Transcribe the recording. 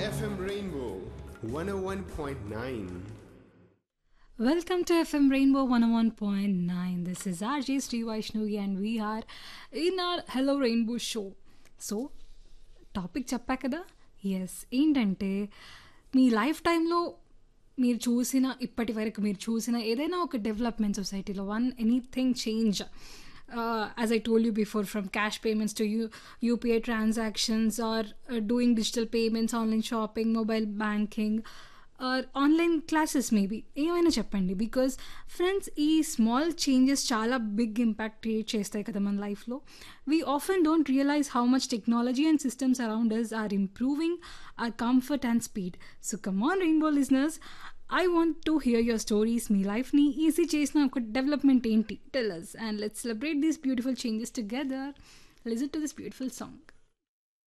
FM Rainbow 101.9. Welcome to FM Rainbow 101.9. This is RJ Sri Vaishnavi and we are in our Hello Rainbow show. So topic చెప్పా కదా yes ఏంటంటే మీ life టైంలో మీరు చూసిన ఇప్పటి వరకు మీరు చూసిన ఏదైనా ఒక డెవలప్మెంట్ సొసైటీలో one anything change as I told you before from cash payments to you UPI transactions are doing digital payments online shopping mobile banking or online classes maybe ఏమైనా చెప్పండి బికాజ్ ఫ్రెండ్స్ ఈ స్మాల్ చేంజెస్ చాలా big impact create చేస్తాయి కదా మన లైఫ్లో we often don't realize how much technology and systems around us are improving our comfort and speed so come on Rainbow listeners I want to hear your stories మీ లైఫ్ని easy చేసిన ఒక development ఏంటి tell us and let's celebrate these beautiful changes together listen to this beautiful song